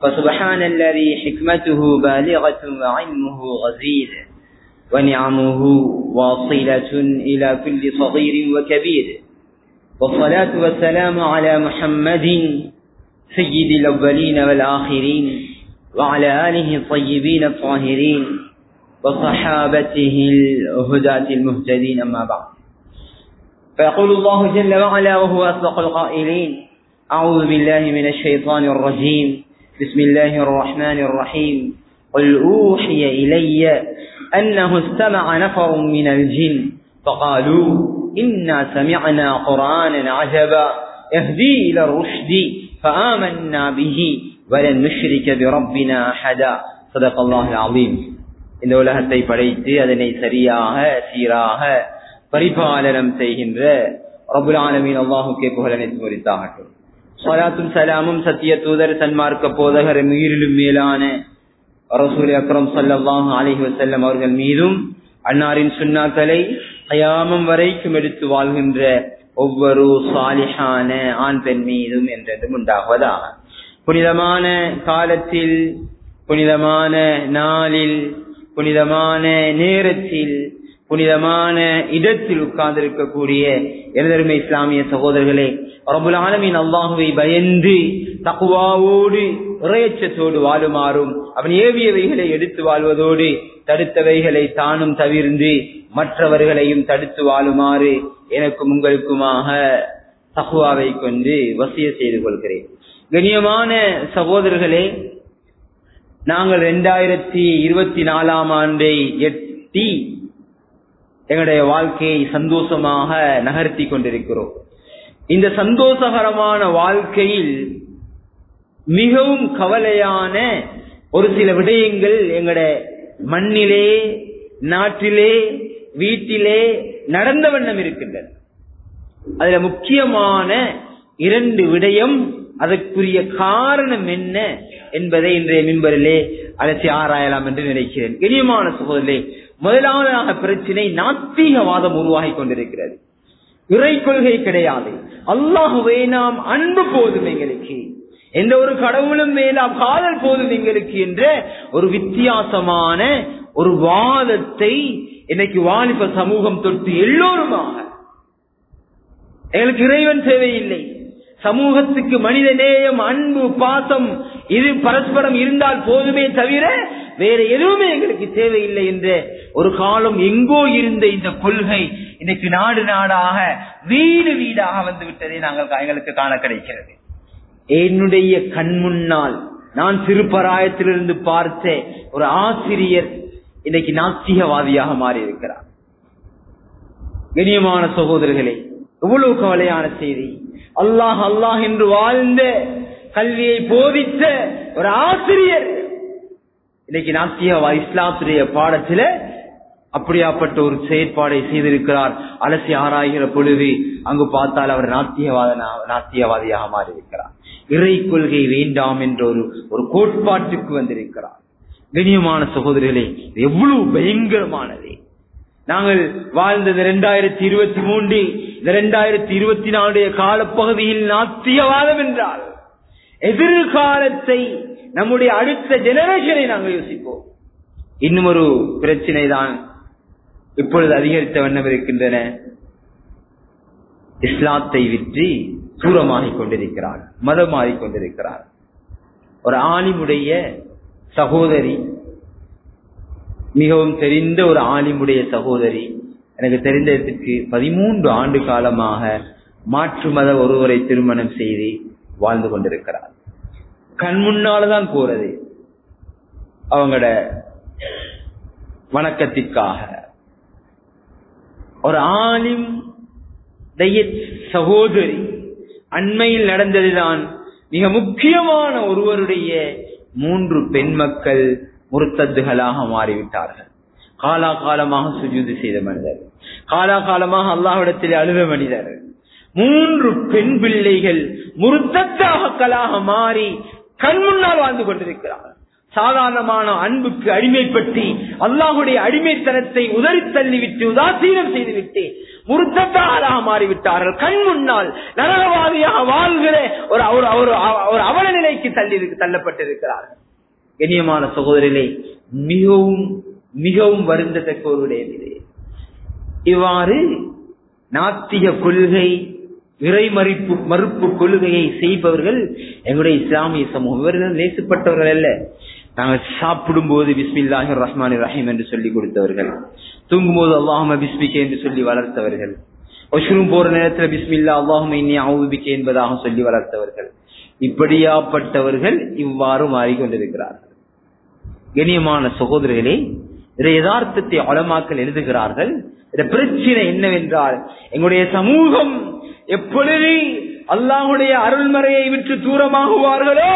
فسبحان الذي حكمته بالغة وعلمه غزير ونعمه واصلة إلى كل صغير وكبير والصلاة والسلام على محمد سيد الأولين والآخرين وعلى آله الطيبين الطاهرين وصحابته الهداة المهتدين أما بعد فيقول الله جل وعلا وهو أصدق القائلين أعوذ بالله من الشيطان الرجيم بسم الله الرحمن الرحيم قل أوحي إلي أنه استمع نفر من الجن فقالوا إنا سمعنا قرآنا عجبا يهدي إلى الرشد فآمنا به ولن نشرك بربنا أحدا صدق الله العظيم இந்த உலகத்தை படைத்து அதனை சரியாக சீராக பரிபாலனம் செய்கின்ற ரபுல் ஆலமீன் அல்லாஹுக்கே புகழனைத்து குறித்தாகட்டும் சலாத்தும் சலாமும் சத்திய தூதர் சன்மார்க்க போதகர் மீறிலும் மேலான ரசூல் அக்ரம் சல்லாஹ் அலிஹி வசல்லம் அவர்கள் மீதும் அன்னாரின் சுண்ணாக்களை கயாமம் வரைக்கும் எடுத்து வாழ்கின்ற ஒவ்வொரு சாலிஹான ஆண் பெண் மீதும் என்றதும் உண்டாகுவதாக புனிதமான காலத்தில் புனிதமான நாளில் புனிதமான நேரத்தில் புனிதமான இடத்தில் உட்கார்ந்திருக்கக்கூடிய எனதருமை இஸ்லாமிய சகோதரர்களே ரபுல் ஆலமின் அல்லாஹுவை பயந்து தக்குவாவோடு இறையச்சத்தோடு வாழுமாறும் அவன் ஏவியவைகளை எடுத்து வாழ்வதோடு தடுத்தவைகளை தானும் தவிர்ந்து மற்றவர்களையும் தடுத்து வாழுமாறு எனக்கும் உங்களுக்குமாக தகுவாவை கொண்டு வசிய செய்து கொள்கிறேன் கண்ணியமான சகோதரர்களே நாங்கள் இரண்டாயிரத்தி இருபத்தி நாலாம் ஆண்டை எட்டி எங்களுடைய வாழ்க்கையை சந்தோஷமாக நகர்த்தி கொண்டிருக்கிறோம் இந்த சந்தோஷகரமான வாழ்க்கையில் மிகவும் கவலையான ஒரு சில விடயங்கள் எங்களுடைய மண்ணிலே நாட்டிலே வீட்டிலே நடந்த வண்ணம் இருக்கின்றன அதுல முக்கியமான இரண்டு விடயம் அதற்குரிய காரணம் என்ன என்பதை இன்றைய மின்பரிலே அலசி ஆராயலாம் என்று நினைக்கிறேன் கண்ணியமான சகோதரே முதலாவதாக பிரச்சனை நாத்திகவாதம் உருவாகி கொண்டிருக்கிறது இறை கொள்கை கிடையாது அல்லாஹுவே நாம் அன்பு போதும் எங்களுக்கு எந்த ஒரு கடவுளும் மேலாம் காதல் போதும் எங்களுக்கு என்ற ஒரு வித்தியாசமான ஒரு வாதத்தை இன்னைக்கு வாலிப சமூகம் தொட்டு எல்லோருமாக எங்களுக்கு இறைவன் தேவையில்லை சமூகத்துக்கு மனித நேயம் அன்பு பாசம் இது பரஸ்பரம் இருந்தால் போதுமே தவிர வேற எதுவுமே எங்களுக்கு தேவையில்லை என்ற ஒரு காலம் எங்கோ இருந்த இந்த கொள்கை இன்னைக்கு நாடு நாடாக வீடு வீடாக வந்து விட்டதை நாங்கள் எங்களுக்கு காண கிடைக்கிறது என்னுடைய கண் முன்னால் நான் சிறுபராயத்திலிருந்து பார்த்த ஒரு ஆசிரியர் இன்னைக்கு நாத்திகவாதியாக மாறி இருக்கிறார் கண்ணியமான சகோதரர்களே எவ்வளவு கவலையான செய்தி அல்லாஹ் அல்லாஹ் என்று வாழ்ந்த கல்வியை போதித்த ஒரு ஆசிரியர் இன்னைக்கு நாத்தியவா இஸ்லாத்துடைய பாடத்துல அப்படியாப்பட்ட ஒரு செயற்பாடை செய்திருக்கிறார் அலசி ஆராய்கிற பொழுது அங்கு பார்த்தால் அவர் நாத்தியவாத நாத்தியவாதியாக மாறியிருக்கிறார் இறை கொள்கை வேண்டாம் என்ற ஒரு ஒரு கோட்பாட்டுக்கு வந்திருக்கிறார் கண்ணியமான சகோதரிகளே எவ்வளவு பயங்கரமானது நாங்கள் வாழ்ந்தது இரண்டாயிரத்தி இருபத்தி மூன்று இரண்டாயிரத்தி இருபத்தி நாலுடைய காலப்பகுதியில் நாத்தியவாதம் என்றால் எதிர்காலத்தை நம்முடைய அடுத்த ஜெனரேஷனை நாங்கள் யோசிப்போம் இன்னும் ஒரு பிரச்சனை தான் இப்பொழுது அதிகரித்த வண்ணம் இருக்கின்றன இஸ்லாத்தை விற்று தூரமாகிக் கொண்டிருக்கிறார் மதம் மாறிக்கொண்டிருக்கிறார் ஒரு ஆணிமுடைய சகோதரி மிகவும் தெரிந்த ஒரு ஆலிமுடைய சகோதரி எனக்கு தெரிந்ததற்கு பதிமூன்று ஆண்டு காலமாக மாற்று மத ஒருவரை திருமணம் செய்து வாழ்ந்து கொண்டிருக்கிறார் கண் முன்னால்தான் போறது அவங்களோட வணக்கத்திற்காக ஒரு ஆலிம் சகோதரி அண்மையில் நடந்ததுதான் மிக முக்கியமான ஒருவருடைய மூன்று பெண் மக்கள் முருத்தத்துகளாக மாறிவிட்டார்கள் காலா காலமாக சுஜூது செய்த மனிதர் காலா காலமாக அல்லாஹ்விடத்தில் அழுத மனிதர் மூன்று பெண் பிள்ளைகள் முருத்தத்தாகக்களாக மாறி கண் முன்னால் வாழ்ந்து கொண்டிருக்கிறார் சாதாரணமான அன்புக்கு அடிமைப்பட்டு அல்லாஹுடைய அடிமைத்தனத்தை உதறி தள்ளிவிட்டு உதாசீனம் செய்துவிட்டு முருத்தத்தாளாக மாறிவிட்டார்கள் கண் முன்னால் நரகவாதியாக வாழ்கிற ஒரு ஒரு ஒரு ஒரு அவல நிலைக்கு தள்ளி தள்ளப்பட்டிருக்கிறார்கள் கண்ணியமான சகோதரிலே மிகவும் மிகவும் வருந்தத்தக்க ஒரு விடயம் இது இவ்வாறு நாத்திக கொள்கை இறை மறுப்பு மறுப்பு கொள்கையை செய்பவர்கள் எங்களுடைய இஸ்லாமிய சமூகம் இவர்கள் நேசப்பட்டவர்கள் அல்ல நாங்கள் சாப்பிடும் போது பிஸ்மில்லாஹி ரஹ்மான் ரஹீம் என்று சொல்லி கொடுத்தவர்கள் தூங்கும் போது அல்லாஹும பிஸ்மிகே என்று சொல்லி வளர்த்தவர்கள் ஒஷ்ரூம் போற நேரத்தில் பிஸ்மில்லா அல்லாஹும இன்னி அவுபிகே என்பதாக சொல்லி வளர்த்தவர்கள் இப்படியாப்பட்டவர்கள் இவ்வாறு மாறிக்கொண்டிருக்கிறார்கள் கண்ணியமான சகோதரர்களே இதை யதார்த்தத்தை அலமாக்கல் எழுதுகிறார்கள் இந்த பிரச்சனை என்னவென்றால் எங்களுடைய சமூகம் எப்பொழுது அல்லாஹுடைய அருள்மறையை விட்டு தூரமாகுவார்களோ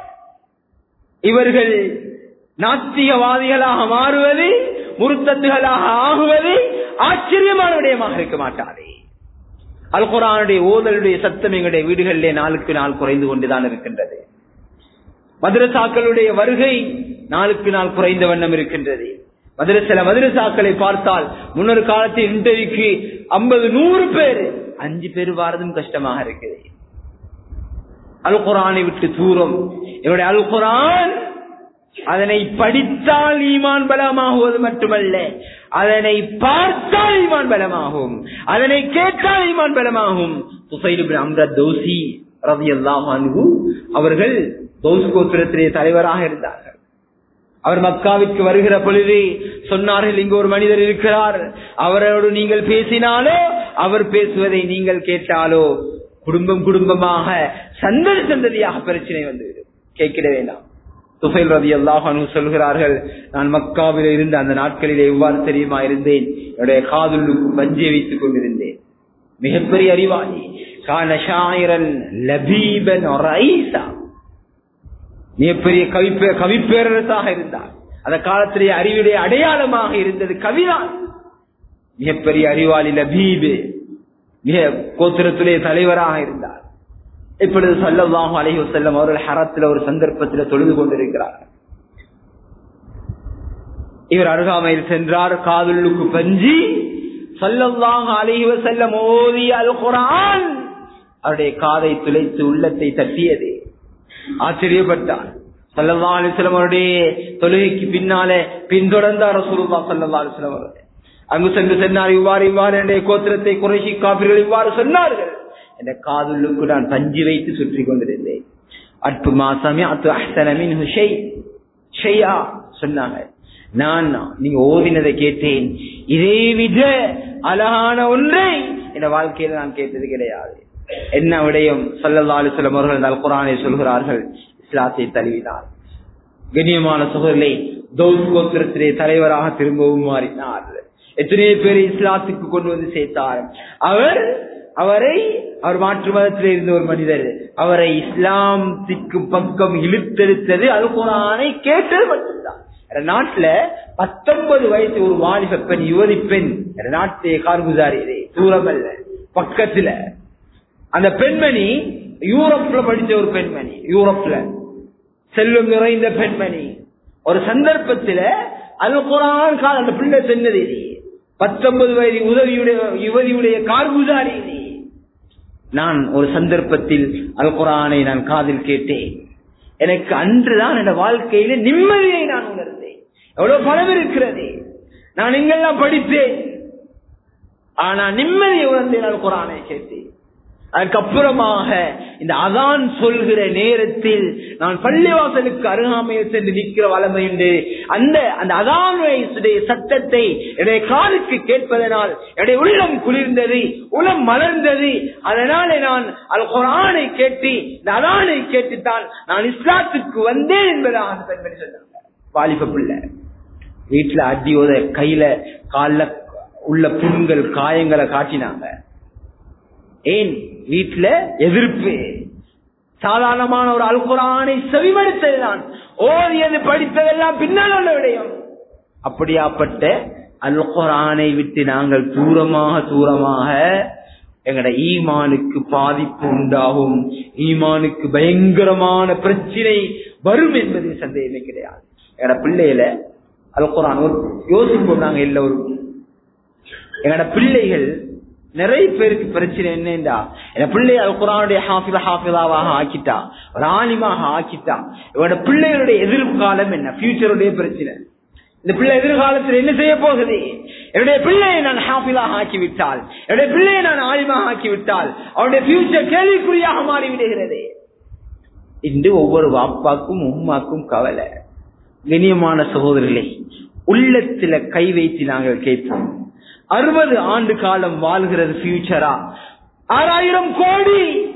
இவர்கள் நாத்திகவாதிகளாக மாறுவது முருத்தத்துகளாக ஆகுவது ஆச்சரியமான விடயமாக இருக்க மாட்டாரே அல் குரானுடைய ஓதலுடைய சத்தம் எங்களுடைய வீடுகளிலே நாளுக்கு நாள் குறைந்து கொண்டுதான் இருக்கின்றது மதுரசாக்களுடைய வருகை நாளுக்கு நாள் குறைந்த வண்ணம் இருக்கின்றது மதுர சில மதுரசாக்களை பார்த்தால் முன்னொரு காலத்தில் இன்டர்வியூக்கு ஐம்பது நூறு பேர் அஞ்சு பேர் வாரதும் கஷ்டமாக இருக்குது அல் குரானை விட்டு தூரம் என்னுடைய அல் குரான் அதனை படித்தால் ஈமான் பலமாகுவது மட்டுமல்ல அதனை பார்த்தால் ஈமான் பலமாகும் அதனை கேட்டால் ஈமான் பலமாகும் தோசி ரவி அல்லாஹு அவர்கள் தோசு கோத்திரத்திலே தலைவராக இருந்தார்கள் அவர் மக்காவிற்கு வருகிற பொழுது சொன்னார்கள் இங்கு ஒரு மனிதர் இருக்கிறார் அவரோடு நீங்கள் பேசினாலோ அவர் பேசுவதை நீங்கள் கேட்டாலோ குடும்பம் குடும்பமாக சந்ததி சந்ததியாக பிரச்சனை வந்துவிடும் கேட்கிட வேண்டாம் துஃபைல் ரதி அல்லாஹனு சொல்கிறார்கள் நான் மக்காவில் இருந்த அந்த நாட்களிலே எவ்வாறு தெரியுமா இருந்தேன் என்னுடைய காதுள்ளுக்கு பஞ்சை வைத்துக் கொண்டிருந்தேன் மிகப்பெரிய அறிவாளி கான ஷாயிரன் லபீபன் ரைசா மிகப்பெரிய கவிப்பே கவிப்பேரரசாக இருந்தார் அந்த காலத்திலேயே அறிவுடைய அடையாளமாக இருந்தது கவிதான் மிகப்பெரிய அறிவாளி லபீபு மிக கோத்திரத்திலே தலைவராக இருந்தார் இப்பொழுது சல்லல்லாஹு அலைஹி வஸல்லம் அவர்கள் ஹரத்தில் ஒரு சந்தர்ப்பத்தில் தொழுது கொண்டிருக்கிறார்கள் இவர் அருகாமையில் சென்றார் காதுள்ளுக்கு பஞ்சி சல்லல்லாஹு அலைஹி வஸல்லம் ஓதிய அல் குர்ஆன் அவருடைய காதை துளைத்து உள்ளத்தை தட்டியது ஆச்சரியப்பட்டார் சல்லல்லா அலிஸ்லம் அவருடைய தொழுகைக்கு பின்னாலே பின்தொடர்ந்தார் ரசூலுல்லா சல்லல்லா அலிஸ்லம் அவர்கள் அங்கு சென்று சென்றார் இவ்வாறு இவ்வாறு என்னுடைய கோத்திரத்தை குறைசி காப்பீர்கள் இவ்வாறு சொன்னார்கள் என்ற காதுள்ளுக்கு நான் பஞ்சு வைத்து சுற்றி கொண்டிருந்தேன் அற்பு மாசமே அத்து அஹ்சனமின் ஷெய்யா சொன்னாங்க நான் நீங்க ஓதினதை கேட்டேன் இதே வித அழகான ஒன்றை என் வாழ்க்கையில நான் கேட்டது கிடையாது என்ன விடயம் சல்லல்லா அலிஸ்லம் அவர்கள் அல் குரானை சொல்கிறார்கள் இஸ்லாத்தை தழுவினார் கண்ணியமான சுகர்களை தௌத் கோத்திரத்திலே தலைவராக திரும்பவும் மாறினார் எத்தனையோ பேர் இஸ்லாத்துக்கு கொண்டு வந்து சேர்த்தார் அவர் அவரை அவர் மாற்று மதத்தில் இருந்த ஒரு மனிதர் அவரை இஸ்லாமத்திற்கு பக்கம் இழுத்தெடுத்தது அல் குரானை கேட்டது மட்டும்தான் நாட்டுல பத்தொன்பது வயசு ஒரு வாலிப பெண் யுவதி பெண் நாட்டிலே கார்குசாரியிலே தூரம் அல்ல பக்கத்துல அந்த பெண்மணி யூரோப்ல படிச்ச ஒரு பெண்மணி யூரோப்ல செல்வம் நிறைந்த பெண்மணி ஒரு சந்தர்ப்பத்துல அல் குரான் கால் அந்த பிள்ளை சொன்னது பத்தொன்பது வயது உதவியுடைய யுவதியுடைய கார்குசாரி நான் ஒரு சந்தர்ப்பத்தில் அல் குரானை நான் காதில் கேட்டேன் எனக்கு அன்றுதான் என் வாழ்க்கையில நிம்மதியை நான் உணர்ந்தேன் எவ்வளவு பணம் இருக்கிறது நான் இங்கெல்லாம் படித்தேன் ஆனா நிம்மதியை உணர்ந்தேன் அல் குரானை கேட்டேன் அதுக்கப்புறமாக இந்த அதான் சொல்கிற நேரத்தில் நான் பள்ளிவாசலுக்கு அருகாமையில் சென்று நிற்கிற வளமை உண்டு அந்த அந்த அதானுடைய சத்தத்தை என்னுடைய காலுக்கு கேட்பதனால் என்னுடைய உள்ளம் குளிர்ந்தது உளம் மலர்ந்தது அதனாலே நான் அல் குரானை கேட்டு இந்த அதானை கேட்டுத்தான் நான் இஸ்லாத்துக்கு வந்தேன் என்பதாக அந்த பெண்மணி சொன்னாங்க வாலிப பிள்ளை வீட்டுல அடி உத கையில கால உள்ள புண்கள் காயங்களை காட்டினாங்க ஏன் வீட்டுல எதிர்ப்பு சாதாரணமான ஒரு அல்குரானை செவிமடுத்ததுதான் ஓதியது படித்ததெல்லாம் பின்னால் உள்ள விடயம் அப்படியாப்பட்ட அல்குரானை விட்டு நாங்கள் தூரமாக தூரமாக எங்கட ஈமானுக்கு பாதிப்பு உண்டாகும் ஈமானுக்கு பயங்கரமான பிரச்சனை வரும் என்பது சந்தேகமே கிடையாது எங்கட பிள்ளையில அல்குரான் ஒரு யோசிப்போம் நாங்க எல்லோரும் எங்கட பிள்ளைகள் நிறைய பேருக்கு பிரச்சனை என்னண்டா என் பிள்ளை அல் குரானுடைய ஹாஃபிதா ஹாஃபிதாவாக ஆக்கிட்டா ஒரு ஆலிமாக ஆக்கிட்டா இவனோட பிள்ளைகளுடைய எதிர்காலம் என்ன ஃபியூச்சருடைய பிரச்சனை இந்த பிள்ளை எதிர்காலத்தில் என்ன செய்ய போகுது என்னுடைய பிள்ளையை நான் ஹாஃபிலாக ஆக்கி விட்டால் என்னுடைய பிள்ளையை நான் ஆலிமாக ஆக்கி விட்டால் அவனுடைய ஃபியூச்சர் கேள்விக்குறியாக மாறிவிடுகிறது இன்று ஒவ்வொரு வாப்பாக்கும் உம்மாக்கும் கவலை கண்ணியமான சகோதரர்களே உள்ளத்துல கை வைத்து நாங்கள் கேட்போம் அறுபது ஆண்டு காலம் வாழ்கிறது ஃபியூச்சரா ஆறாயிரம் கோடி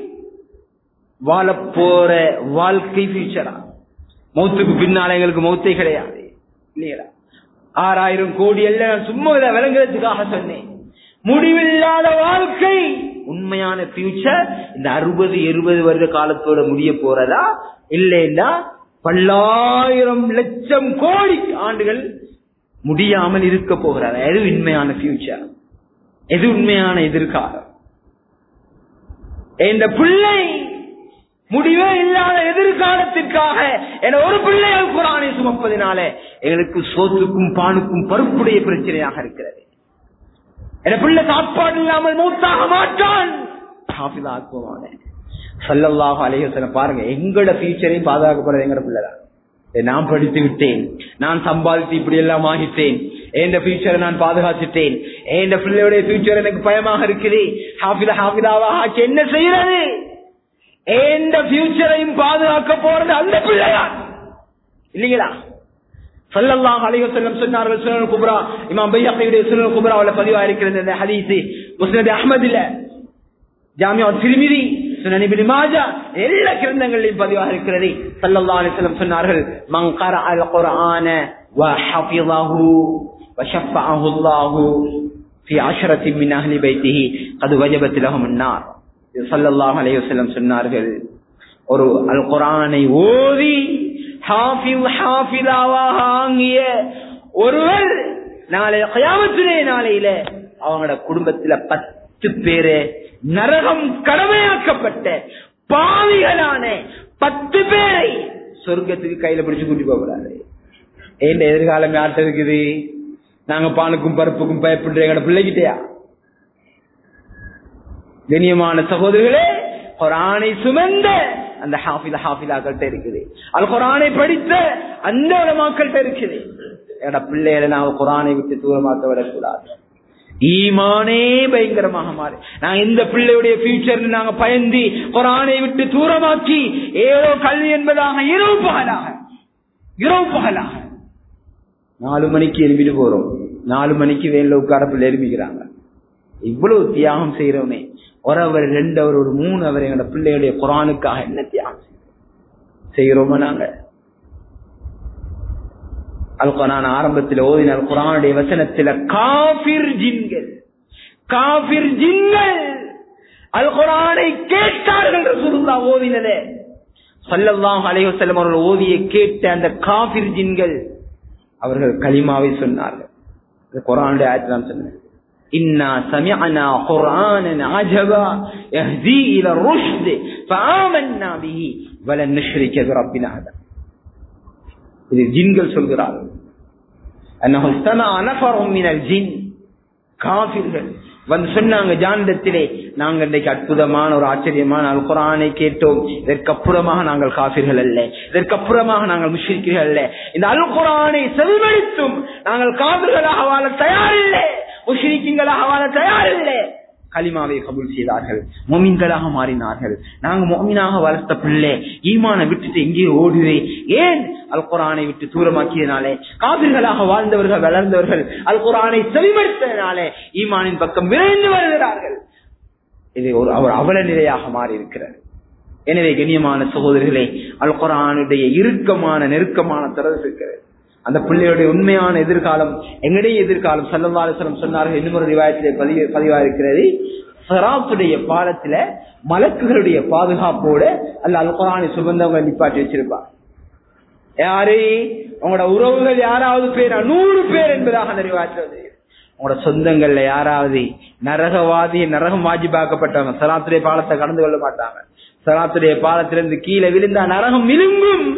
வாழப்போற வாழ்க்கை ஃபியூச்சரா மௌத்துக்கு பின்னால எங்களுக்கு மௌத்தே கிடையாது இல்லையா ஆறாயிரம் கோடி எல்லாம் சும்மா இதை விளங்குறதுக்காக சொன்னேன் முடிவில்லாத வாழ்க்கை உண்மையான ஃபியூச்சர் இந்த அறுபது எழுபது வருட காலத்தோட முடிய போறதா இல்லைன்னா பல்லாயிரம் லட்சம் கோடி ஆண்டுகள் முடியாமல் இருக்க போகிறார் எது உண்மையான ஃபியூச்சர் எது உண்மையான எதிர்காலம் இந்த பிள்ளை முடிவே இல்லாத எதிர்காலத்திற்காக என ஒரு பிள்ளைகள் குரானை சுமப்பதினால எங்களுக்கு சோத்துக்கும் பானுக்கும் பருப்புடைய பிரச்சனையாக இருக்கிறது என பிள்ளை சாப்பாடு இல்லாமல் மூத்தாக மாட்டான் ஆக்குவான சல்லல்லாஹு அலைஹி பாருங்க எங்களோட ஃபியூச்சரையும் பாதுகாக்கப்படுறது எங்கட பிள்ளைதான் நான் படித்து விட்டேன் நான் சம்பாதித்து இப்படி எல்லாம் ஆகிட்டேன் என் ஃபியூச்சரை நான் பாதுகாத்துட்டேன் என் பிள்ளையுடைய ஃபியூச்சர் எனக்கு பயமாக இருக்குது ஹாஃபிதா ஹாஃபிதாவா ஆக்கி என்ன செய்யறது எந்த ஃபியூச்சரையும் பாதுகாக்க போறது அந்த பிள்ளைதான் இல்லைங்களா சொல்லலாம் அலைய செல்லம் சொன்னார்கள் சுனல் குப்ரா இமாம் பையாக்கையுடைய சுனல் குப்ராவில பதிவா இருக்கிறது இந்த ஹதீஸ் முஸ்னத் அஹமதுல ஜாமியா திருமிதி சுனனிபின் மாஜா எல்லா கிரந்தங்களிலும் பதிவாக இருக்கிறது சல்லல்லாஹு அலைஹி வஸல்லம் சொன்னார்கள் மன் கரஅ அல் குர்ஆன வ ஹஃபிظஹு வ ஷஃபஅஹு அல்லாஹு في عشرة من أهل بيته قد وجبت لهم النار சல்லல்லாஹு அலைஹி வஸல்லம் சொன்னார்கள் ஒரு அல் குர்ஆனை ஓதி ஹாஃபில் ஹாஃபிலாவாக ஆங்கிய ஒருவர் நாளை கயாமத்திலே நாளையில அவங்களோட குடும்பத்துல பத்து பேரு நரகம் கடமையாக்கப்பட்ட பாவிகளான பத்து பேரை சொர்க்கத்துக்கு கையில பிடிச்சு கூட்டி போகிறாரு ஏன் எதிர்காலம் யார்கிட்ட இருக்குது நாங்க பானுக்கும் பருப்புக்கும் பயப்படுற எங்கட பிள்ளைகிட்டயா கண்ணியமான சகோதரர்களே குரானை சுமந்த அந்த ஹாஃபில ஹாஃபிலாக்கள்கிட்ட இருக்குது அது குரானை படித்த அந்த உலமாக்கள்கிட்ட இருக்குது என்னோட பிள்ளைகளை நாங்க குரானை விட்டு தூரமாக்க விடக்கூடாது ஈமானே பயங்கரமாக மாறி நாங்க இந்த பிள்ளையுடைய ஃபியூச்சர் நாங்க பயந்து குரானை விட்டு தூரமாக்கி ஏதோ கல்வி என்பதாக இரவு பகலாக இரவு பகலாக நாலு மணிக்கு எலும்பிட்டு போறோம் நாலு மணிக்கு வேல உட்கார பிள்ளை எலும்பிக்கிறாங்க இவ்வளவு தியாகம் செய்யறோமே ஒரு அவர் ரெண்டு அவர் ஒரு மூணு அவர் எங்களோட பிள்ளைகளுடைய குரானுக்காக என்ன தியாகம் செய்கிறோமா நாங்க அல் குரான் ஆரம்பத்தில் ஓதின அல் குரானுடைய வசனத்தில் காபிர் ஜின்கள் காபிர் ஜின்கள் அல் குரானை கேட்டார்கள் ரசூலுல்லா ஓதினதே சல்லல்லாஹு அலைஹி வஸல்லம் அவர்கள் ஓதிய கேட்ட அந்த காபிர் ஜின்கள் அவர்கள் கலிமாவை சொன்னார்கள் குரானுடைய ஆயத்தை நான் சொன்னேன் إنا سمعنا قرآنا عجبا يهدي إلى الرشد فآمنا به ولن نشرك بربنا أحدا இது ஜின்கள் சொல்கிறார்கள் அன்னஹு சமஅ நஃபரும் மினல் ஜின் காஃபிர்கள் வந்து சொன்னாங்க ஜானிடத்திலே நாங்கள் இன்றைக்கு அற்புதமான ஒரு ஆச்சரியமான அல் குரானை கேட்டோம் இதற்கப்புறமாக நாங்கள் காபிர்கள் அல்ல இதற்கப்புறமாக நாங்கள் முஷ்ரிக்கிறீர்கள் அல்ல இந்த அல் குரானை செல்வழித்தும் நாங்கள் காபிர்களாக வாழ தயாரில்லை முஷ்ரிக்கிங்களாக வாழ தயாரில்லை கலிமாவை கபூல் செய்தார்கள் மொமின்களாக மாறினார்கள் நாங்க மொமினாக வளர்த்த பிள்ளை ஈமான விட்டுட்டு எங்கே ஓடுவே ஏன் அல் குரானை விட்டு தூரமாக்கியதுனாலே காவிர்களாக வாழ்ந்தவர்கள் வளர்ந்தவர்கள் அல் குரானை செவிமடுத்ததுனாலே ஈமானின் பக்கம் விரைந்து வருகிறார்கள் இது ஒரு அவர் அவல நிலையாக மாறி இருக்கிறது எனவே கண்ணியமான சகோதரர்களே அல் குரானுடைய இறுக்கமான நெருக்கமான தொடர்பு இருக்கிறது அந்த பிள்ளையுடைய உண்மையான எதிர்காலம் எங்களுடைய எதிர்காலம் சல்லவாசலம் சொன்னார்கள் இன்னும் ஒரு ரிவாயத்திலே பதிவு பதிவா இருக்கிறது சராத்துடைய பாலத்துல மலக்குகளுடைய பாதுகாப்போட அல்ல அல் குரானை சுகந்தவங்க நிப்பாட்டி வச்சிருப்பாங்க யாரு உங்களோட உறவுகள் யாராவது பேர் நூறு பேர் என்பதாக அந்த ரிவாயத்தில் உங்களோட சொந்தங்கள்ல யாராவது நரகவாதி நரகம் வாஜிபாக்கப்பட்டவங்க சராத்துடைய பாலத்தை கடந்து கொள்ள மாட்டாங்க சராத்துடைய பாலத்திலிருந்து கீழே விழுந்தா நரகம் விழுங்கும்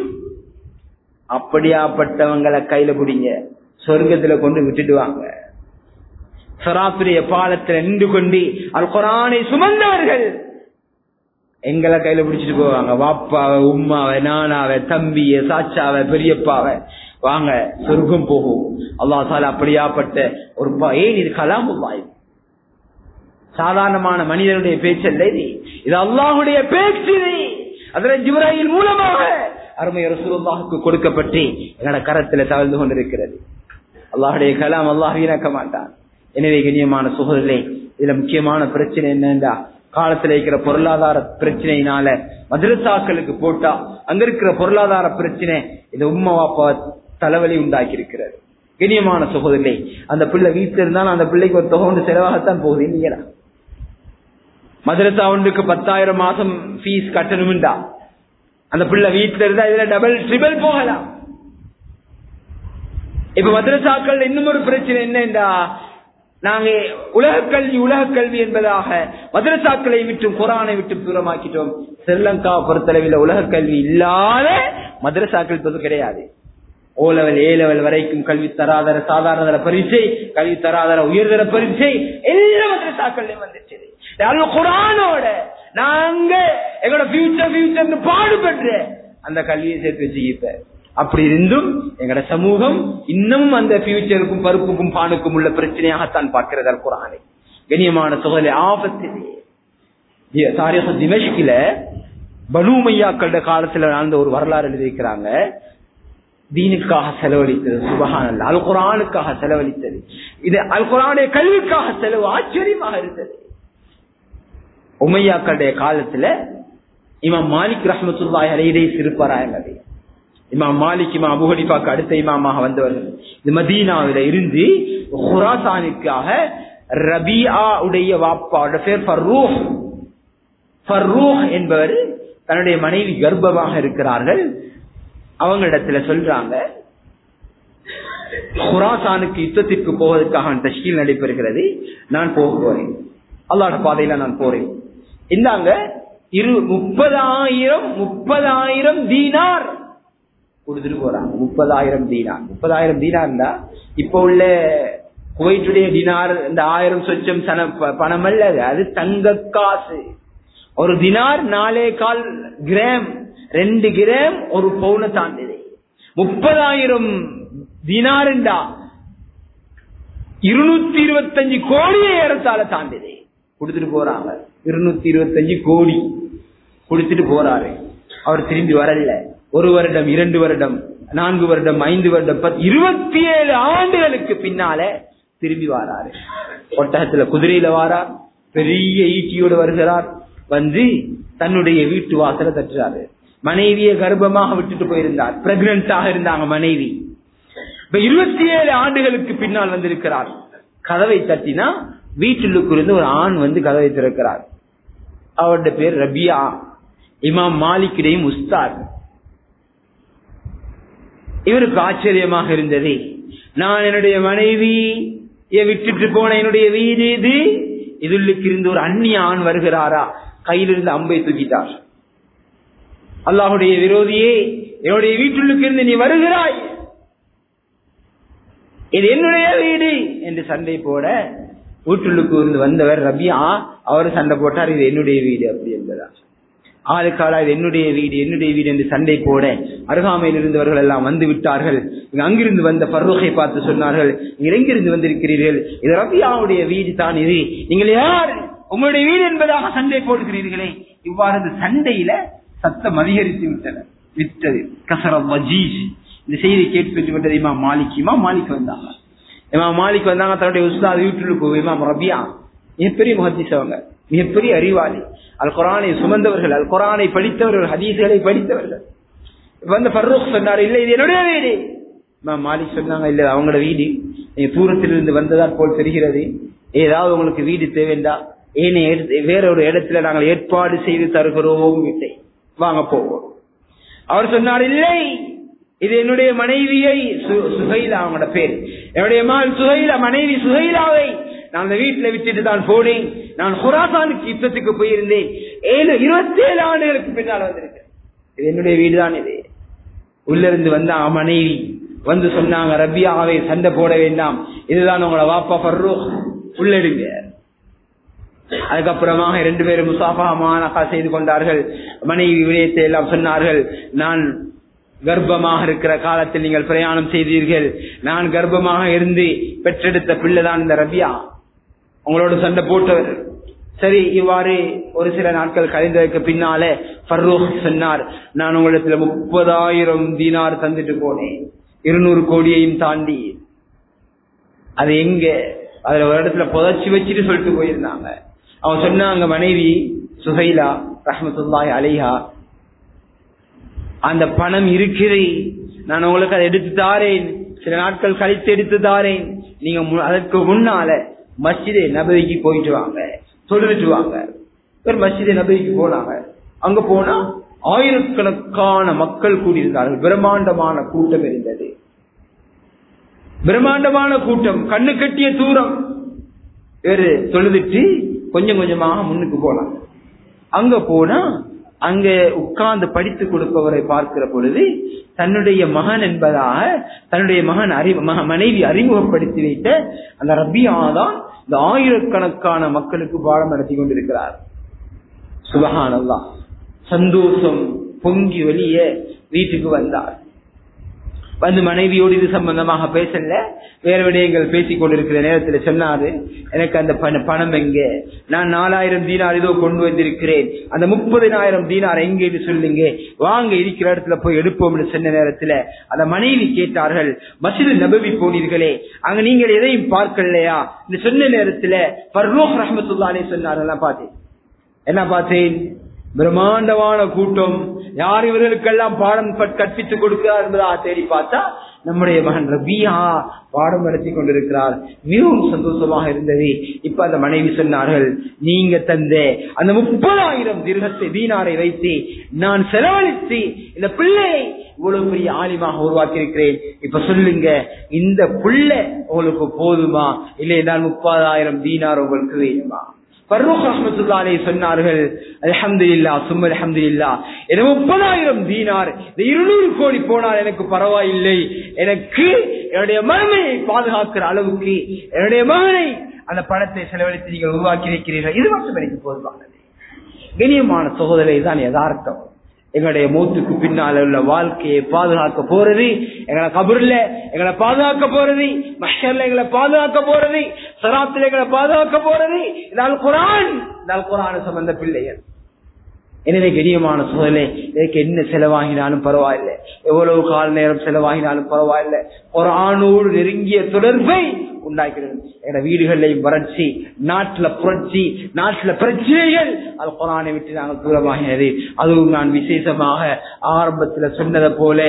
அப்படியாப்பட்டவங்களை கையில பிடிங்க சொர்க்கத்துல கொண்டு விட்டுடுவாங்க சராத்துடைய பாலத்தில் நின்று கொண்டு அல் குரானை சுமந்தவர்கள் எங்களை கையில பிடிச்சிட்டு போவாங்க வாப்பாவை உம்மாவை நானாவை தம்பிய சாச்சாவை பெரியப்பாவை வாங்க சொர்க்கம் போகும் அல்லா சால அப்படியாப்பட்ட ஒரு பா- ஏன் இது கலாமுல்லாய் சாதாரணமான மனிதனுடைய பேச்சல்ல இது இது அல்லாஹுடைய பேச்சு இது. அதுல ஜிப்ராஹிம் மூலமாக அருமை ரசூலுல்லாஹுக்கு கொடுக்கப்பட்டு எங்களோட கரத்துல தவழ்ந்து கொண்டிருக்கிறது அல்லாஹுடைய கலாம் அல்லாஹ் வீணாக்க மாட்டான் எனவே கண்ணியமான சுகர்களே இதுல முக்கியமான பிரச்சனை என்னண்டா காலத்துல இருக்கிற பொருளாதார பிரச்சனையினால மதுரசாக்களுக்கு போட்டா அங்க இருக்கிற பொருளாதார பிரச்சனை இந்த உம்மா வாப்பா தலைவலி உண்டாக்கி இருக்கிறது கண்ணியமான சகோதரே அந்த பிள்ளை வீட்டுல இருந்தாலும் அந்த பிள்ளைக்கு ஒரு தொகை ஒன்று செலவாகத்தான் போகுது இல்லையா மதுரசா ஒன்றுக்கு பத்தாயிரம் மாசம் ஃபீஸ் கட்டணும்டா அந்த பிள்ளை வீட்டுல இருந்தா இதுல டபுள் ட்ரிபிள் போகலாம் இப்ப மதரசாக்கள் இன்னும் ஒரு பிரச்சனை என்னண்டா நாங்க உலக கல்வி உலக கல்வி என்பதாக மதரசாக்களை விட்டும் குரானை விட்டு தூரமாக்கிட்டோம் ஸ்ரீலங்கா பொறுத்தளவில் உலக கல்வி இல்லாத மதரசாக்கள் இப்போது கிடையாது ஓ லெவல் ஏ லெவல் வரைக்கும் கல்வி தராதர சாதாரண தர பரீட்சை கல்வி தராதர உயர்தர பரீட்சை எல்லா மதரசாக்கள்லயும் வந்துச்சு அது குரானோட நாங்க எங்களோட ஃபியூச்சர் ஃபியூச்சர் பாடுபட்டு அந்த கல்வியை சேர்த்து வச்சுக்கிட்ட அப்படி இருந்தும் எங்கட சமூகம் இன்னும் அந்த ஃபியூச்சருக்கும் பருப்புக்கும் பானுக்கும் உள்ள பிரச்சனையாகத்தான் பார்க்கிறது அல் குரானை கண்ணியமான சுகலை ஆபத்திலே தாரிக திமஷ்கில பனூமையாக்கள காலத்துல நடந்த ஒரு வரலாறு எழுதியிருக்கிறாங்க தீனுக்காக செலவழித்தது சுபகானல்ல அல் குரானுக்காக செலவழித்தது இது அல் குரானுடைய கல்விக்காக செலவு ஆச்சரியமாக இருந்தது உமையாக்களுடைய காலத்துல இமாம் மாலிக் ரஹமத்துல்லாஹி அலையிலே சிறுபராயங்கதை இமாம் மாலிக் இமாம் அபுஹனிஃபாக்கு அடுத்த இமாமாக வந்தவர்கள் இந்த மதீனாவில இருந்து ஹுராசானுக்காக ரபியா உடைய வாப்பாவோட பேர் ஃபர்ரூஹ் ஃபர்ரூஹ் என்பவர் தன்னுடைய மனைவி கர்ப்பமாக இருக்கிறார்கள் அவங்களிடத்துல சொல்றாங்க ஹுராசானுக்கு யுத்தத்திற்கு போவதற்காக தஷ்கீல் நடைபெறுகிறது நான் போக போறேன் அல்லாட பாதையில நான் போறேன் இந்தாங்க இரு முப்பதாயிரம் முப்பதாயிரம் தீனார் கொடுத்துட்டு போறாங்க முப்பதாயிரம் தீனார் முப்பதாயிரம் தீனார்னா இப்ப உள்ள குவைட்டுடைய டினார் இந்த ஆயிரம் சொச்சம் சன ப- பணம் அல்ல அது. அது தங்க காசு ஒரு தினார் நாலே கால் கிராம் ரெண்டு கிராம் ஒரு பவுனை தாண்டிது முப்பதாயிரம் தினாருண்டா இருநூத்தி இருபத்தஞ்சு கோடியை ஏறத்தால தாண்டிது கொடுத்துட்டு போறாங்க இருநூத்தி இருபத்தஞ்சு கோடி கொடுத்துட்டு போறாரு அவர் திரும்பி வரல ஒரு வருடம் இரண்டு வருடம் நான்கு வருடம் ஐந்து வருடம் பத்து இருபத்தி ஏழு ஆண்டுகளுக்கு பின்னால திரும்பி வாராரு ஒட்டகத்துல குதிரையில வாரார் பெரிய ஈட்டியோடு வருகிறார் வந்து தன்னுடைய வீட்டு வாசலை தட்டுறாரு மனைவியை கர்ப்பமாக விட்டுட்டு போயிருந்தார் பிரெக்னண்டாக இருந்தாங்க மனைவி இப்ப இருபத்தி ஏழு ஆண்டுகளுக்கு பின்னால் வந்திருக்கிறார் கதவை தட்டினா வீட்டிலுக்கு இருந்து ஒரு ஆண் வந்து கதவை திறக்கிறார் அவருடைய பேர் ரபியா இமாம் மாலிக்கிடையும் உஸ்தாத் இவருக்கு ஆச்சரியமாக இருந்தது நான் என்னுடைய மனைவி விட்டுட்டு போன என்னுடைய வீடு இது இதுள்ளுக்கு இருந்து ஒரு அந்நிய ஆண் வருகிறாரா கையிலிருந்து அம்பை தூக்கிட்டார் அல்லாஹுடைய விரோதியே என்னுடைய வீட்டுள்ளுக்கு இருந்து நீ வருகிறாய் இது என்னுடைய வீடு என்று சண்டை போட வீட்டுள்ளுக்கு இருந்து வந்தவர் ரபியா அவர் சண்டை போட்டார் இது என்னுடைய வீடு அப்படி என்பதா ஆளுக்காலா இது என்னுடைய வீடு என்னுடைய வீடு என்று சண்டை போட அருகாமையில் இருந்தவர்கள் எல்லாம் வந்து விட்டார்கள் இங்க அங்கிருந்து வந்த பர்வகை பார்த்து சொன்னார்கள் "நீங்க எங்கிருந்து வந்திருக்கிறீர்கள் இது ரபியாவுடைய வீடு தான் இது நீங்கள் யார் உங்களுடைய வீடு என்பதாக சண்டை போடுகிறீர்களே இவ்வாறு இந்த சண்டையில சத்தம் அதிகரித்து விட்டன விட்டது கசரம் வஜீஷ் இந்த செய்தி கேட்டு விட்டது இமாம் மாலிக் இமாம் மாலிக் வந்தாங்க இமாம் மாலிக் வந்தாங்க தன்னுடைய உஸ்தாத் வீட்டுக்கு இமாம் ரபியா மிகப்பெரிய முகத்தீஸ் அவங்க மிகப்பெரிய அறிவாளி அல் குரானை சுமந்தவர்கள் அல் குரானை படித்தவர்கள் ஹதீஸ்களை படித்தவர்கள் இப்ப வந்து ஃபர்ரூக் சொன்னார் இல்ல இது என்னுடைய வீடு இமாம் மாலிக் சொன்னாங்க இல்ல அவங்களோட வீடு நீங்க தூரத்திலிருந்து வந்ததால் போல் தெரிகிறது ஏதாவது உங்களுக்கு வீடு தேவைண்டா ஏனே வேற ஒரு இடத்துல நாங்கள் ஏற்பாடு செய்து தருகிறோம் வீட்டை வாங்க போவோம் அவர் சொன்னார் இல்லை இது என்னுடைய மனைவியை சு- சுஹைலா அவங்களோட பேர் என்னுடைய மகள் சுஹைலா மனைவி சுஹைலாவை நான் அந்த வீட்டுல விட்டுட்டு தான் போனேன் நான் ஹுராசானுக்கு யுத்தத்துக்கு போயிருந்தேன் ஏழு இருபத்தி ஏழு ஆண்டுகளுக்கு பின்னால் வந்திருக்கேன் இது என்னுடைய வீடுதான் இது உள்ள இருந்து வந்த அவன் மனைவி வந்து சொன்னாங்க ரபியாவை சண்டை போட வேண்டாம் இதுதான் உங்களோட வாப்பா ஃபர்ரூக் உள்ளெடுங்க அதுக்கப்புறமாக ரெண்டு பேரும் முசாஃபாமானகா செய்து கொண்டார்கள் மனைவி விடயத்தை எல்லாம் சொன்னார்கள் நான் கர்ப்பமாக இருக்கிற காலத்தில் நீங்கள் பிரயாணம் செய்தீர்கள் நான் கர்ப்பமாக இருந்து பெற்றெடுத்த பிள்ளைதான் இந்த ரபியா உங்களோட சண்டை போட்டவர் சரி இவ்வாறு ஒரு சில நாட்கள் கழிந்ததற்கு பின்னாலே ஃபர்ரூக் சொன்னார் நான் உங்களிடத்துல முப்பதாயிரம் தீனார் தந்துட்டு போனேன் இருநூறு கோடியையும் தாண்டி அது எங்க அதுல ஒரு இடத்துல புதைச்சி வச்சுட்டு சொல்லிட்டு போயிருந்தாங்க அவன் சொன்னாங்க மனைவி சுஹைலா ரஹமத்துல்லாய் அலிஹா அந்த பணம் இருக்குது நான் உங்களுக்கு அதை எடுத்து தாரேன் சில நாட்கள் கழித்து எடுத்து தாரேன் நீங்க மு- அதற்கு முன்னால மஸ்ஜிதே நபதிக்கு போயிட்டு வாங்க தொழுவிட்டு வாங்க ஒரு மஸ்ஜிதே நபதிக்கு போனாங்க அங்க போனா ஆயிரக்கணக்கான மக்கள் கூடியிருந்தார்கள் பிரம்மாண்டமான கூட்டம் இருந்தது பிரம்மாண்டமான கூட்டம் கண்ணு கட்டிய தூரம் வேறு தொழுதுட்டு கொஞ்சம் கொஞ்சமாக முன்னுக்கு போனாங்க அங்க போனா அங்க உட்கார்ந்து படித்து கொடுப்பவரை பார்க்கிற பொழுது தன்னுடைய மகன் என்பதாக தன்னுடைய மகன் அறி மக- மனைவி அறிமுகப்படுத்தி வைத்த அந்த ரபியா தான் இந்த ஆயிரக்கணக்கான மக்களுக்கு பாடம் நடத்தி கொண்டிருக்கிறார் சுபஹானல்லா சந்தோஷம் பொங்கி வெளியே வீட்டுக்கு வந்தார் வந்து மனைவியோடு இது சம்பந்தமாக பேசல வேற விடயங்கள் பேசிக் கொண்டிருக்கிற நேரத்தில் சொன்னாரு எனக்கு அந்த பண- பணம் எங்க நான் நாலாயிரம் தீனார் இதோ கொண்டு வந்திருக்கிறேன் அந்த முப்பதினாயிரம் தீனார் எங்கன்னு சொல்லுங்க வாங்க இருக்கிற இடத்துல போய் எடுப்போம்னு சொன்ன நேரத்துல அந்த மனைவி கேட்டார்கள் மசிது நபவி போனீர்களே அங்க நீங்கள் எதையும் பார்க்கலையா இந்த சொன்ன நேரத்துல பர்லோக் ரஹமத்துல்லாலே சொன்னார்கள் பார்த்தேன் என்ன பார்த்தேன் பிரம்மாண்டமான கூட்டம் யார் இவர்களுக்கெல்லாம் பாடம் பட்- கற்பித்துக் கொடுக்கிறார் என்பதா தேடி பார்த்தா நம்முடைய மகன் ரபியா பாடம் நடத்தி கொண்டிருக்கிறார் மிகவும் சந்தோஷமாக இருந்தது இப்ப அந்த மனைவி சொன்னார்கள் நீங்க தந்த அந்த முப்பதாயிரம் திருகத்தை தீனாரை வைத்து நான் செலவழித்து இந்த பிள்ளையை இவ்வளவு பெரிய ஆலிமாக உருவாக்கி இருக்கிறேன் இப்ப சொல்லுங்க இந்த பிள்ளை உங்களுக்கு போதுமா இல்லை நான் முப்பதாயிரம் தீனார் உங்களுக்கு வேணுமா ஃபர்ரூக் ரஹ்மத்துல்லாஹி சொன்னார்கள் அல்ஹம்துலில்லா சும்ம அல்ஹம்துலில்லா எனக்கு முப்பதாயிரம் தீனார் இந்த இருநூறு கோடி போனால் எனக்கு பரவாயில்லை எனக்கு என்னுடைய மகனை பாதுகாக்கிற அளவுக்கு என்னுடைய மகனை அந்த பணத்தை செலவழித்து நீங்கள் உருவாக்கி இருக்கிறீர்கள் இது மட்டும் எனக்கு போதுமானது கண்ணியமான சகோதரை தான் யதார்த்தம் எங்களுடைய மூத்துக்கு பின்னால உள்ள வாழ்க்கையை பாதுகாக்க போறது எங்களை கபூர்ல எங்களை பாதுகாக்க போறது மஷர்ல எங்களை பாதுகாக்க போறது சராத்துல எங்களை பாதுகாக்க போறது இதால் குரான் இதால் குரான் சம்பந்த பிள்ளைகள் எனவே கண்ணியமான சூழலே இதற்கு என்ன செலவாகினாலும் பரவாயில்லை எவ்வளவு கால நேரம் செலவாகினாலும் பரவாயில்லை ஒரு ஆணோடு நெருங்கிய தொடர்பை உண்டாக்கிறது எங்க வீடுகளையும் வறட்சி நாட்டுல புரட்சி நாட்டுல பிரச்சனைகள் அது குரானை விட்டு நாங்கள் தூரமாகிறது அதுவும் நான் விசேஷமாக ஆரம்பத்துல சொன்னதை போல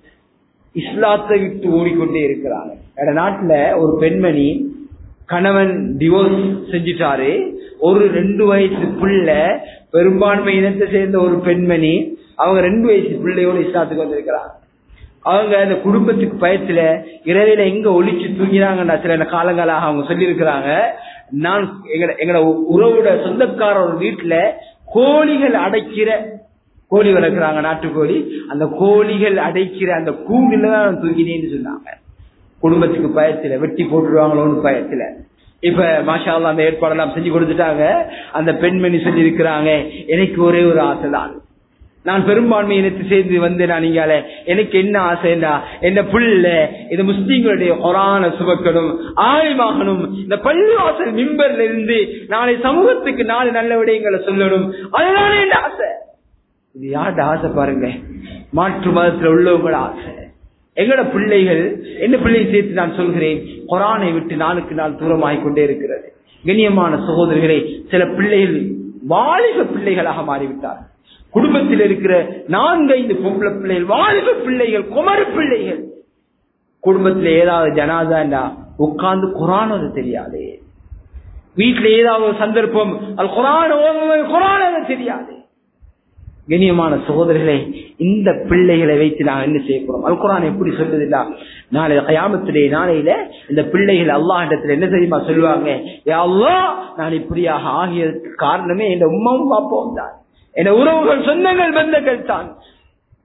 இஸ்லாத்தை விட்டு ஓடிக்கொண்டே இருக்கிறாங்க எங்க நாட்டுல ஒரு பெண்மணி கணவன் டிவோர்ஸ் செஞ்சிட்டாரு ஒரு ரெண்டு வயசு பிள்ளை பெரும்பான்மை இனத்தை சேர்ந்த ஒரு பெண்மணி அவங்க ரெண்டு வயசு பிள்ளையோட இஸ்லாத்துக்கு வந்திருக்கிறாங்க அவங்க அந்த குடும்பத்துக்கு பயத்துல இரவில எங்க ஒளிச்சு தூங்கினாங்கன்னு சில காலங்களாக அவங்க சொல்லியிருக்கிறாங்க நான் எங்கட எங்கட உறவோட சொந்தக்கார ஒரு வீட்டுல கோழிகள் அடைக்கிற கோழி வளர்க்குறாங்க நாட்டுக்கோழி அந்த கோழிகள் அடைக்கிற அந்த கூண்டுல தான் நான் தூங்கினேன்னு சொன்னாங்க குடும்பத்துக்கு பயத்துல வெட்டி போட்டுருவாங்களோன்னு பயத்துல இப்ப மாஷா அல்லாஹ் அந்த ஏற்பாடெல்லாம் செஞ்சு கொடுத்துட்டாங்க அந்த பெண்மணி சொல்லி இருக்கிறாங்க எனக்கு ஒரே ஒரு ஆசைதான் நான் பெரும்பான்மை இனத்தை சேர்ந்து வந்து நான் இங்கால எனக்கு என்ன ஆசைண்டா என்ன புள்ள இந்த முஸ்லீம்களுடைய கொரான சுமக்கணும் ஆழிமாகணும் இந்த பள்ளிவாசல் மிம்பர்ல இருந்து நாளை சமூகத்துக்கு நாலு நல்ல விடயங்களை சொல்லணும் அதுதான் என் ஆசை இது யார்ட ஆசை பாருங்க மாற்று மதத்துல உள்ளவங்கள ஆசை எங்கட பிள்ளைகள் என்ன பிள்ளை சேர்த்து நான் சொல்கிறேன் குரானை விட்டு நாளுக்கு நாள் தூரமாகிக் கொண்டே இருக்கிறது கண்ணியமான சகோதரர்களே சில பிள்ளைகள் வாலிப பிள்ளைகளாக மாறிவிட்டார் குடும்பத்தில் இருக்கிற நான்கு ஐந்து பொம்பளை பிள்ளைகள் வாலிப பிள்ளைகள் குமரு பிள்ளைகள் குடும்பத்துல ஏதாவது ஜனாதாண்டா உட்கார்ந்து குரான் அது தெரியாது வீட்டுல ஏதாவது ஒரு சந்தர்ப்பம் அது குரான் குரான் அது தெரியாது கண்ணியமான சகோதரர்களே இந்த பிள்ளைகளை வைத்து நாங்கள் என்ன செய்யப்படுறோம் அல் குரான் எப்படி சொல்லுதுல்லா நாளை கயாமத்துடைய நாளையில இந்த பிள்ளைகள் அல்லாஹ் இடத்துல என்ன தெரியுமா சொல்லுவாங்க "யா அல்லாஹ் நான் இப்படியாக ஆகியதற்கு காரணமே என் உமாவும் பாப்பாவும் தான் என் உறவுகள் சொந்தங்கள் பந்தங்கள் தான்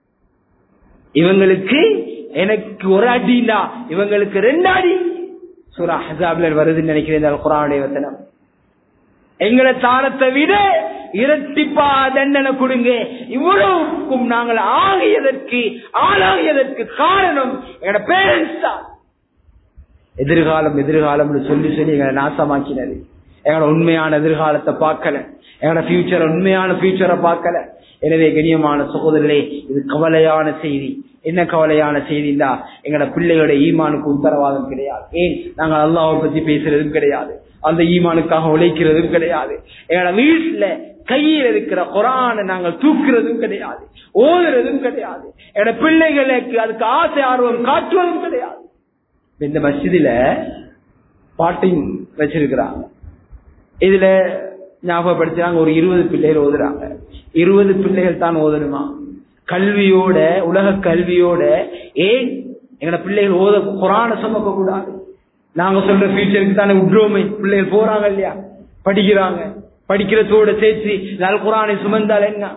இவங்களுக்கு எனக்கு ஒரு அடிண்டா இவங்களுக்கு ரெண்டு அடி சூரா ஹசாப்ல வருதுன்னு நினைக்கிறேன் இந்த குரானுடைய வசனம் எங்களை தாரத்தை விட இரட்டிப்பா தண்டனை கொடுங்க இவ்வளவுக்கும் நாங்கள் ஆகியதற்கு ஆளாகியதற்கு காரணம் எங்களோட பேரண்ட்ஸ் தான் எதிர்காலம் எதிர்காலம்னு சொல்லி சொல்லி எங்களை நாசமாக்கினது எங்களோட உண்மையான எதிர்காலத்தை பார்க்கல எங்களோட ஃபியூச்சர் உண்மையான ஃபியூச்சரை பார்க்கல எனவே கண்ணியமான சகோதரர்களே இது கவலையான செய்தி என்ன கவலையான செய்திண்டா எங்களோட பிள்ளைகளோட ஈமானுக்கு உத்தரவாதம் கிடையாது ஏன் நாங்கள் அல்லாவை பத்தி பேசுறதும் கிடையாது அந்த ஈமானுக்காக உழைக்கிறதும் கிடையாது எங்களோட வீட்டுல கையில் இருக்கிற குரானை நாங்கள் தூக்குறதும் கிடையாது ஓதுறதும் கிடையாது எங்களோட பிள்ளைகளுக்கு அதுக்கு ஆசை ஆர்வம் காட்டுவதும் கிடையாது இந்த மஸ்ஜிதில பாட்டிங் வச்சிருக்கிறாங்க இதுல ஞாபகப்படுத்துறாங்க ஒரு இருபது பிள்ளைகள் ஓதுறாங்க இருபது பிள்ளைகள் தான் ஓதணுமா கல்வியோட உலக கல்வியோட ஏன் எங்கட பிள்ளைகள் ஓத குரான சுமக்க கூடாது நாங்க சொல்ற ஃபியூச்சருக்கு தானே விட்ரோமே பிள்ளைகள் போறாங்க இல்லையா படிக்கிறாங்க படிக்கிறதோட சேர்த்து நல் குரானை சுமந்தால் என்ன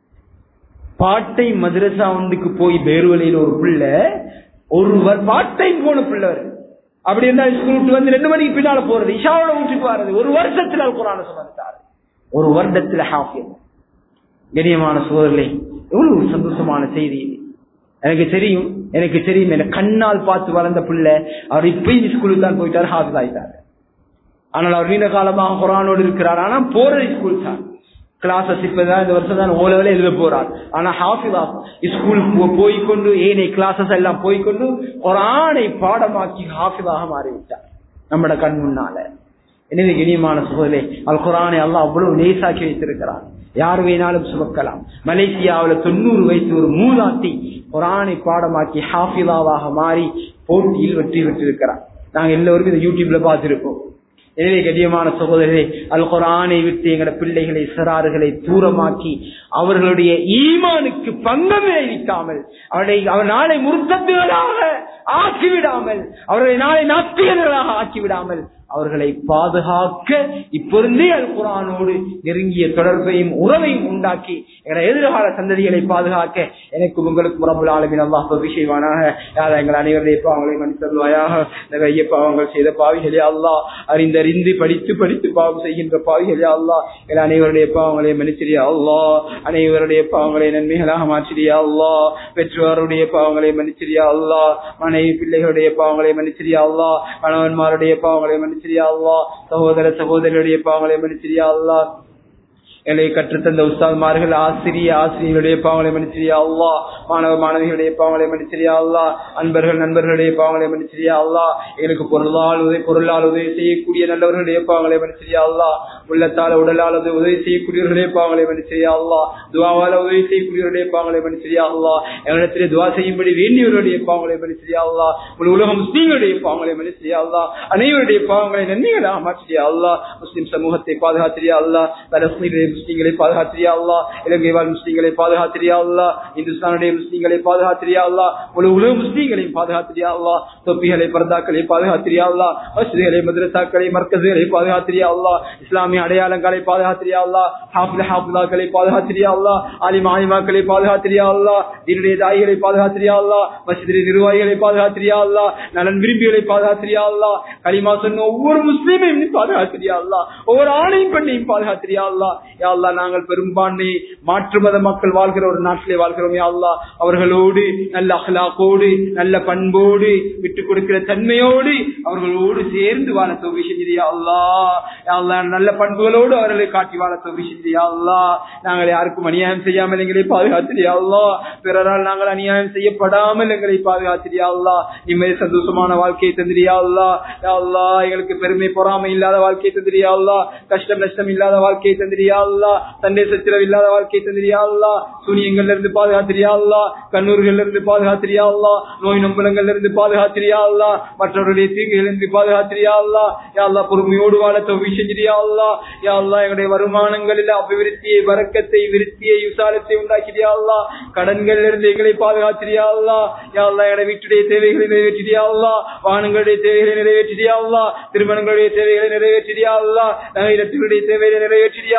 பாட்டை மதுரசா ஒன்றுக்கு போய் பேர்வழியில் ஒரு பிள்ளை ஒருவர் பார்ட் டைம் போன பிள்ளை அப்படி இருந்தா ஸ்கூலுக்கு வந்து ரெண்டு மணிக்கு பின்னால போறது இஷாவோட வீட்டுக்கு வர்றது ஒரு வருஷத்துல குரான சுமந்தாரு ஒரு வருடத்துல ஹாஃபியம் கண்ணியமான சோதரிலே எவ்வளவு ஒரு சந்தோஷமான செய்தி இது எனக்கு தெரியும் எனக்கு தெரியும் என கண்ணால் பார்த்து வளர்ந்த பிள்ளை அவர் இப்பயும் ஸ்கூலுக்கு தான் போயிட்டார் ஹாஃபிஸ் ஆயிட்டாரு ஆனால் அவர் நீண்ட காலமாக குரானோடு இருக்கிறார் ஆனா போறது ஸ்கூல் தான் கிளாஸஸ் இப்பதான் இந்த வருஷம் தான் ஓ லெவலில் எழுத போறார் ஆனா ஹாஃபிதா ஸ்கூல் போய்கொண்டு ஏனை கிளாஸஸ் எல்லாம் போய்கொண்டு குரானை பாடமாக்கி ஹாஃபிதாக மாறிவிட்டார் நம்மட கண் முன்னால எனவே இனியமான சகோதரே அல் குரானை எல்லாம் அவ்வளவு நேசாக்கி வைத்திருக்கிறார் யார் வேணாலும் சுமக்கலாம் மலேசியாவில் தொண்ணூறு வயசு ஒரு மூதாட்டி குரானை பாடமாக்கி ஹாஃபிதாவாக மாறி போட்டியில் வெற்றி பெற்றிருக்கிறார் நாங்க எல்லோரும் இதை யூடியூப்ல பார்த்திருப்போம் எனவே கடியமான சகோதரரே அல் குரானை விட்டு எங்கட பிள்ளைகளை சிறாறுகளை தூரமாக்கி அவர்களுடைய ஈமானுக்கு பங்கம் விளைவிக்காமல் அவரை அவர் நாளை முருத்தத்துகளாக ஆக்கிவிடாமல் அவர்களை நாளை நாத்திகர்களாக ஆக்கிவிடாமல் அவர்களை பாதுகாக்க இப்பொருந்தே அல் குரானோடு நெருங்கிய தொடர்பையும் உறவையும் உண்டாக்கி எங்களை எதிர்கால சந்ததிகளை பாதுகாக்க எனக்கு உங்களுக்கு முறமுல் ஆளுமின் அல்லாஹ் விஷயமானாக யாரா எங்கள் அனைவருடைய பாவங்களை மன்னித்தருவாயாக நிறைய பாவங்கள் செய்த பாவிகளே அல்லாஹ் அறிந்தறிந்து படித்து படித்து பாவம் செய்கின்ற பாவிகளே அல்லாஹ் எங்கள் அனைவருடைய பாவங்களை மன்னிச்சிரியா அல்லாஹ் அனைவருடைய பாவங்களை நன்மைகளாக மாற்றிரியா அல்லாஹ் பெற்றோருடைய பாவங்களை மன்னிச்சிரியா அல்லாஹ் மனைவி பிள்ளைகளுடைய பாவங்களை மன்னிச்சிரியா அல்லாஹ் கணவன்மாருடைய பாவங்களை மன்னிச்சிரியா அல்லாஹ் சகோதர சகோதரியுடைய பாவங்களை மன்னிச்சிரியா அல்லாஹ் எங்களை கற்றுத்தந்த உஸ்தாத்மார்கள் ஆசிரிய ஆசிரியர்களுடைய பாவங்களை மன்னிச்சிரியா அல்லா மாணவ மாணவிகளுடைய பாவங்களை மன்னிச்சிரியா அல்லா அன்பர்கள் நண்பர்களுடைய பாவங்களை மன்னிச்சிரியா அல்லா எங்களுக்கு பொருளால் உதவி பொருளால் உதவி செய்யக்கூடிய நல்லவர்களுடைய பாவங்களை மன்னிச்சிரியா அல்லா உள்ளத்தால் உடலால் உதவி செய்யக்கூடியவர்களுடைய பாவங்களை மன்னிச்சிரியா அல்லா துவாவால உதவி செய்யக்கூடியவருடைய பாவங்களை மன்னிச்சிரியா அல்லா எங்களிடத்திலே துவா செய்யும்படி வேண்டியவர்களுடைய பாவங்களை மன்னிச்சிரியா அல்லா ஒரு உலக முஸ்லீம்களுடைய பாவங்களை மன்னிச்சிரியா அல்லா அனைவருடைய பாவங்களை நன்மைகளாக மாற்றியா அல்லா முஸ்லிம் சமூகத்தை பாதுகாத்திரியா அல்லா பலஸ்தீனுடைய முஸ்லீம்களை பாதுகாத்திரியா அல்லா இலங்கை வாழ் முஸ்லீம்களை பாதுகாத்திரியா அல்லா இந்துஸ்தானுடைய முஸ்லீம்களை பாதுகாத்திரியா அல்லா ஒரு உலக முஸ்லீம்களையும் பாதுகாத்திரியா அல்லா தொப்பிகளை பரதாக்களை பாதுகாத்திரியா அல்லா மஸ்ஜிதுகளை மதுரசாக்களை மர்க்கசுகளை பாதுகாத்திரியா அல்லா இஸ்லாமிய அடையாளங்களை பாதுகாத்திரியா அல்லா ஹாஃபில் ஹாஃபிலாக்களை பாதுகாத்திரியா அல்லா ஆலிம் ஆலிமாக்களை பாதுகாத்திரியா அல்லா தீனுடைய தாய்களை பாதுகாத்திரியா அல்லா மஸ்ஜிதுடைய நிர்வாகிகளை பாதுகாத்திரியா அல்லா நலன் விரும்பிகளை பாதுகாத்திரியா அல்லா களிமா சொன்ன ஒவ்வொரு முஸ்லீமையும் நீ பாதுகாத்திரியா அல்லா ஒவ்வொரு ஆணையும் பெண்ணையும் பாதுகாத்திரியா அல்லா யா அல்லா நாங்கள் பெரும்பான்மை மாற்று மத மக்கள் வாழ்கிற ஒரு நாட்டிலே வாழ்கிறோம் யா அல்லா அவர்களோடு நல்ல அகலாக்கோடு நல்ல பண்போடு விட்டுக் கொடுக்கிற தன்மையோடு அவர்களோடு சேர்ந்து வாழ தோவி செஞ்சிரியா அல்லா யா அல்லா நல்ல பண்புகளோடு அவர்களை காட்டி வாழ தோவி செஞ்சிரியா அல்லா நாங்கள் யாருக்கும் அநியாயம் செய்யாமல் எங்களை பாதுகாத்திரியா அல்லா பிறரால் நாங்கள் அநியாயம் செய்யப்படாமல் எங்களை பாதுகாத்திரியா அல்லா நிம்மதி சந்தோஷமான வாழ்க்கையை தந்திரியா அல்லா யா அல்லா எங்களுக்கு பெருமை பொறாமை இல்லாத வாழ்க்கையை தந்திரியா அல்லா கஷ்டம் நஷ்டம் இல்லாத வாழ்க்கையை தந்திரியா அல்லா சண்டை சச்சரவு இல்லாத வாழ்க்கையை தந்திரியா அல்லா சூனியங்கள்ல இருந்து பாதுகாத்திரியா அல்லா கண்ணூர்கள்ல இருந்து பாதுகாத்திரியா அல்லா நோய் நம்பலங்கள்ல இருந்து பாதுகாத்திரியா அல்லா மற்றவருடைய தீங்குகள் இருந்து பாதுகாத்திரியா அல்லா யா அல்லா பொறுமையோடு வாழ தோவி செஞ்சிரியா அல்லா யா அல்லா எங்களுடைய வருமானங்களில் அபிவிருத்தியை வரக்கத்தை விருத்தியை விசாலத்தை உண்டாக்கிறியா அல்லா கடன்கள்ல இருந்து எங்களை பாதுகாத்திரியா அல்லா யா அல்லா எங்களுடைய வீட்டுடைய தேவைகளை நிறைவேற்றியா அல்லா வாகனங்களுடைய தேவைகளை நிறைவேற்றியா அல்லா திருமணங்களுடைய தேவைகளை நிறைவேற்றியா அல்லா நகைரத்தினுடைய தேவைகளை நிறைவேற்றியா அல்லா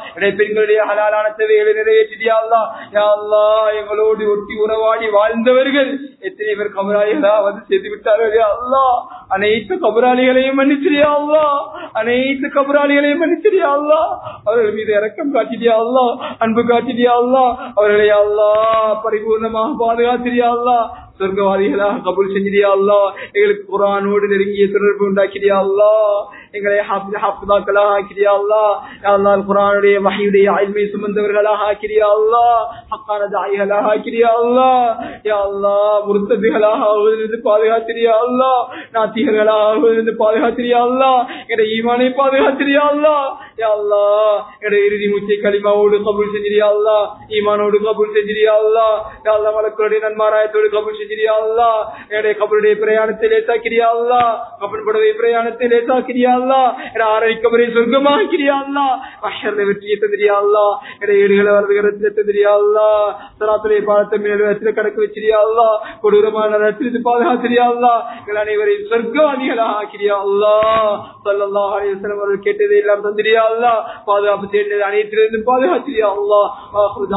என்னுடைய பெண்களுடைய ஹலாலான தேவைகளை நிறைவேற்றியா அல்லா யா அல்லா எங்களோடு ஒட்டி உறவாடி வாழ்ந்தவர்கள் எத்தனை பேர் கபராளிகளா வந்து செய்து விட்டார்கள் யா அல்லா அனைத்து கபராளிகளையும் மன்னிச்சிரியா அல்லா அனைத்து கபராளிகளையும் மன்னிச்சிரியா அல்லா அவர்கள் மீது இறக்கம் காட்டிடியா அல்லா அன்பு காட்டிடியா அல்லா அவர்களை அல்லா பரிபூர்ணமாக பாதுகாத்திரியா அல்லா சொர்க்கவாதிகளாக கபூல் செஞ்சிடியா அல்லா எங்களுக்கு குரானோடு நெருங்கிய தொடர்பு உண்டாக்கிறியா அல்லா எங்களை ஹாஃபிதாக்களாக ஆக்கிறியா அல்லா அல்லா குரானுடைய மகியுடைய ஆய்மை சுமந்தவர்களாக ஆக்கிறியா அல்லா ஹக்கான தாய்களாக ஆக்கிறியா அல்லா யா அல்லா முருத்ததுகளாக ஆகுவதிலிருந்து பாதுகாத்திரியா அல்லா நாத்திகர்களாக ஆகுவதிலிருந்து பாதுகாத்திரியா அல்லா எங்களுடைய ஈமானை பாதுகாத்திரியா அல்லா யா அல்லா எங்களுடைய இறுதி மூச்சை களிமாவோடு கபூல் செஞ்சிரியா அல்லா ஈமானோடு கபூல் செஞ்சிரியா அல்லா யா அல்லா மலக்களுடைய நன்மாராயத்தோடு கபூல் செஞ்சிரியா அல்லா என்னுடைய கபருடைய பிரயாணத்தை லேசாக்கிறியா அல்லா கபன் படவை பிரயாணத்தை லேசாக்கிறியா அல்லா என ஆரை கபரை சொர்க்கமாக்கிறியா அல்லா மஷர்ல வெற்றியை தந்திரியா அல்லா என்னுடைய ஏடுகளை வலதுகரத்தில் தந்திரியா அல்லா சராத்துடைய பாலத்தை மேலத்தில் கடக்க வச்சிரியா அல்லா கொடூரமான நரத்திலிருந்து பாதுகாத்திரியா அல்லா எங்கள் அனைவரையும் சொர்க்கவாதிகளாக ஆக்கிறியா அல்லா சல்லல்லாஹு அலைஹி வஸல்லம் அவர்கள் கேட்டதை எல்லாம் தந்திரியா அல்லா பாதுகாப்பு செய்தது அனைத்திலிருந்து பாதுகாத்திரியா அல்லா